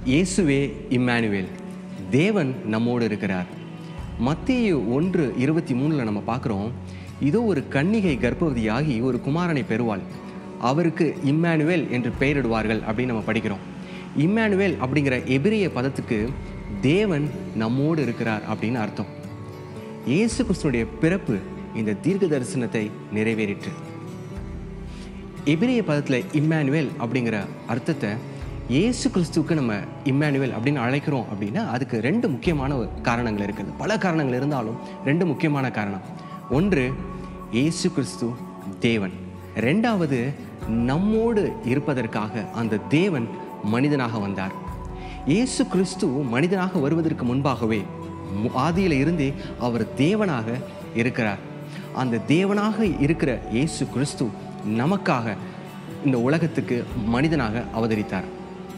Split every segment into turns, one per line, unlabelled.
இயேசுவே இம்மானுவேல் தேவன் நம்மோடு இருக்கிறார் மத்தேயு ஒன்று இருபத்தி மூணில் நம்ம பார்க்குறோம் இதோ ஒரு கன்னிகை கர்ப்பவதியாகி ஒரு குமாரனை பெறுவாள் அவருக்கு இம்மானுவேல் என்று பெயரிடுவார்கள் அப்படின்னு நம்ம படிக்கிறோம் இம்மானுவேல் அப்படிங்கிற எபிரிய பதத்துக்கு தேவன் நம்மோடு இருக்கிறார் அப்படின்னு அர்த்தம் இயேசு கிறிஸ்துடைய பிறப்பு இந்த தீர்க்க தரிசனத்தை நிறைவேறிற்று எபிரிய பதத்தில் இம்மானுவேல் அப்படிங்கிற அர்த்தத்தை இயேசு கிறிஸ்துவுக்கு நம்ம இம்மானுவேல் அப்படின்னு அழைக்கிறோம் அப்படின்னா அதுக்கு ரெண்டு முக்கியமான ஒரு காரணங்கள் இருக்குது பல காரணங்கள் இருந்தாலும் ரெண்டு முக்கியமான காரணம் ஒன்று இயேசு கிறிஸ்து தேவன் ரெண்டாவது நம்மோடு இருப்பதற்காக அந்த தேவன் மனிதனாக வந்தார் இயேசு கிறிஸ்து மனிதனாக வருவதற்கு முன்பாகவே மு- ஆதியில இருந்தே அவர் தேவனாக இருக்கிறார் அந்த தேவனாக இருக்கிற இயேசு கிறிஸ்து நமக்காக இந்த உலகத்துக்கு மனிதனாக அவதரித்தார்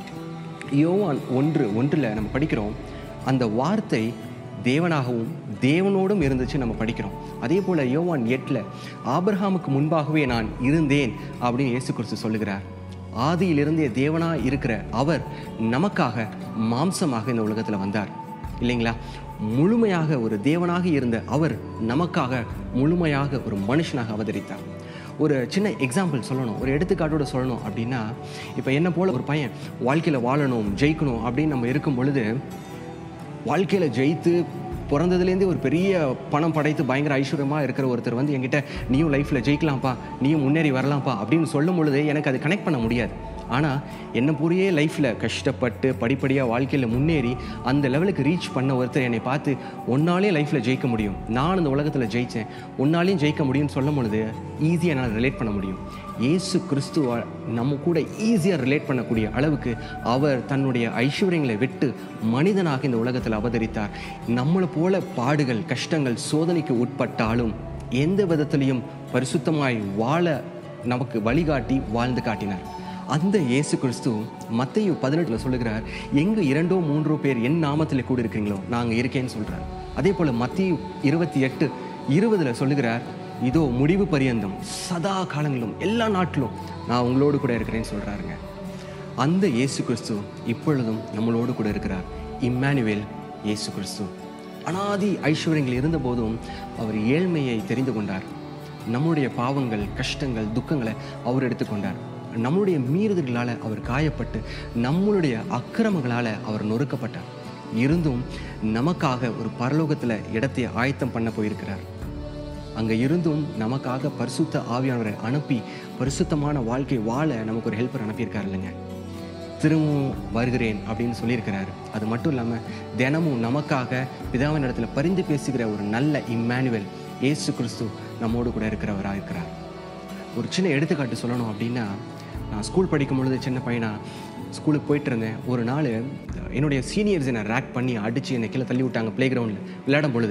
யோவான் ஒன்று ஒன்றில் நம்ம படிக்கிறோம் அந்த வார்த்தை தேவனாகவும் தேவனோடும் இருந்துச்சு நம்ம படிக்கிறோம் அதே போல் யோவான் எட்டில் ஆபிரகாமுக்கு முன்பாகவே நான் இருந்தேன் அப்படின்னு இயேசு கிறிஸ்து சொல்லுகிறார் ஆதியிலிருந்தே தேவனாக இருக்கிற அவர் நமக்காக மாம்சமாக இந்த உலகத்தில் வந்தார் இல்லைங்களா முழுமையாக ஒரு தேவனாக இருந்த அவர் நமக்காக முழுமையாக ஒரு மனுஷனாக அவதரித்தார் ஒரு சின்ன எக்ஸாம்பிள் சொல்லணும் ஒரு எடுத்துக்காட்டோட சொல்லணும் அப்படின்னா இப்போ என்ன போல ஒரு பையன் வாழ்க்கையில் வாழணும் ஜெயிக்கணும் அப்படின்னு நம்ம இருக்கும் பொழுது வாழ்க்கையில் ஜெயித்து பிறந்ததுலேருந்தே ஒரு பெரிய பணம் படைத்து பயங்கர ஐஸ்வர்யமாக இருக்கிற ஒருத்தர் வந்து என்கிட்ட நீயும் லைஃப்பில் ஜெயிக்கலாம்ப்பா நீயும் முன்னேறி வரலாம்ப்பா அப்படின்னு சொல்லும் பொழுது எனக்கு அது கனெக்ட் பண்ண முடியாது ஆனால் என்ன புரியே லைஃப்பில் கஷ்டப்பட்டு படிப்படியாக வாழ்க்கையில் முன்னேறி அந்த லெவலுக்கு ரீச் பண்ண ஒருத்தர் என்னை பார்த்து உன்னாலே லைஃப்பில் ஜெயிக்க முடியும் நான் இந்த உலகத்தில் ஜெயித்தேன் உன்னாலையும் ஜெயிக்க முடியும்னு சொல்லும் பொழுது ஈஸியாக என்னால் ரிலேட் பண்ண முடியும் இயேசு கிறிஸ்துவ நம்ம கூட ஈஸியாக ரிலேட் பண்ணக்கூடிய அளவுக்கு அவர் தன்னுடைய ஐஸ்வர்யங்களை விட்டு மனிதனாக இந்த உலகத்தில் அவதரித்தார் நம்மளை போல பாடுகள் கஷ்டங்கள் சோதனைக்கு உட்பட்டாலும் எந்த விதத்திலையும் பரிசுத்தமாய் வாழ நமக்கு வழிகாட்டி வாழ்ந்து காட்டினார் அந்த இயேசு கிறிஸ்து மத்தேயு பதினெட்டில் சொல்லுகிறார் எங்கு இரண்டோ மூன்றோ பேர் என் நாமத்தில் கூட இருக்கீங்களோ நாங்கள் இருக்கேன்னு சொல்கிறார் அதே போல் மத்திய இருபத்தி எட்டு இருபதில் சொல்லுகிறார் இதோ முடிவு பரியந்தம் சதா காலங்களிலும் எல்லா நாட்டிலும் நான் உங்களோடு கூட இருக்கிறேன்னு சொல்கிறாருங்க அந்த இயேசு கிறிஸ்து இப்பொழுதும் நம்மளோடு கூட இருக்கிறார் இம்மானுவேல் இயேசு கிறிஸ்து அனாதி ஐஸ்வர்யங்கள் இருந்தபோதும் அவர் ஏழ்மையை தெரிந்து கொண்டார் நம்முடைய பாவங்கள் கஷ்டங்கள் துக்கங்களை அவர் எடுத்துக்கொண்டார் நம்முடைய மீறுதல்களால் அவர் காயப்பட்டு நம்மளுடைய அக்கிரமங்களால் அவர் நொறுக்கப்பட்டார் இருந்தும் நமக்காக ஒரு பரலோகத்தில் இடத்தை ஆயத்தம் பண்ண போயிருக்கிறார் அங்கே இருந்தும் நமக்காக பரிசுத்த ஆவியானவரை அனுப்பி பரிசுத்தமான வாழ்க்கை வாழ நமக்கு ஒரு ஹெல்ப்பர் அனுப்பியிருக்காரு இல்லைங்க திரும்பவும் வருகிறேன் அப்படின்னு சொல்லியிருக்கிறாரு அது மட்டும் இல்லாமல் தினமும் நமக்காக பிதாவின் இடத்துல பரிந்து பேசுகிற ஒரு நல்ல இம்மானுவேல் இயேசு கிறிஸ்து நம்மோடு கூட இருக்கிறவராக இருக்கிறார் ஒரு சின்ன எடுத்துக்காட்டு சொல்லணும் அப்படின்னா நான் ஸ்கூல் படிக்கும் பொழுது சின்ன பையனா ஸ்கூலுக்கு போயிட்டு இருந்தேன் ஒரு நாள் என்னுடைய சீனியர்ஸ் என்னை ரேக் பண்ணி அடித்து என்னை கீழே தள்ளி விட்டாங்க ப்ளே கிரவுண்டில் விளையாடும் பொழுது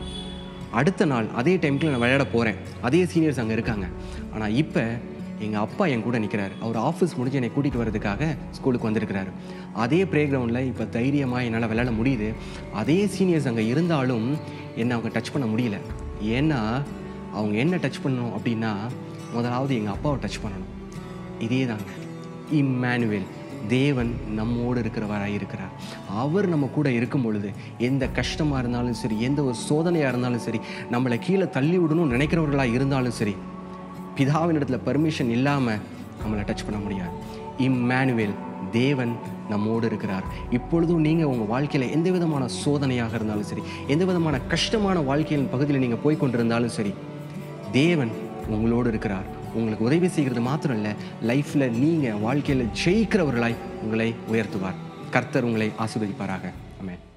அடுத்த நாள் அதே டைமுக்கு நான் விளையாட போகிறேன் அதே சீனியர்ஸ் அங்கே இருக்காங்க ஆனால் இப்போ எங்கள் அப்பா என் கூட நிற்கிறார் அவர் ஆஃபீஸ் முடிஞ்சு என்னை கூட்டிகிட்டு வரதுக்காக ஸ்கூலுக்கு வந்திருக்கிறாரு அதே ப்ளே கிரவுண்டில் இப்போ தைரியமாக என்னால் விளையாட முடியுது அதே சீனியர்ஸ் அங்கே இருந்தாலும் என்னை அவங்க டச் பண்ண முடியல ஏன்னா அவங்க என்ன டச் பண்ணணும் அப்படின்னா முதலாவது எங்கள் அப்பாவை டச் பண்ணணும் இதே தாங்க இம்மானுவேல் தேவன் நம்மோடு இருக்கிறவராக இருக்கிறார் அவர் நம்ம கூட இருக்கும் பொழுது எந்த கஷ்டமாக இருந்தாலும் சரி எந்த ஒரு சோதனையாக இருந்தாலும் சரி நம்மளை கீழே தள்ளி விடணும்னு நினைக்கிறவர்களாக இருந்தாலும் சரி பிதாவின் இடத்துல பர்மிஷன் இல்லாமல் நம்மளை டச் பண்ண முடியாது இம்மானுவேல் தேவன் நம்மோடு இருக்கிறார் இப்பொழுதும் நீங்கள் உங்கள் வாழ்க்கையில் எந்த விதமான சோதனையாக இருந்தாலும் சரி எந்த விதமான கஷ்டமான வாழ்க்கையின் பகுதியில் நீங்கள் போய் கொண்டிருந்தாலும் சரி தேவன் உங்களோடு இருக்கிறார் உங்களுக்கு உதவி செய்கிறது மாத்திரம் இல்லை லைஃப்பில் நீங்கள் வாழ்க்கையில் ஜெயிக்கிறவர்களாய் உங்களை உயர்த்துவார் கர்த்தர் உங்களை ஆசீர்வதிப்பாராக ஆமென்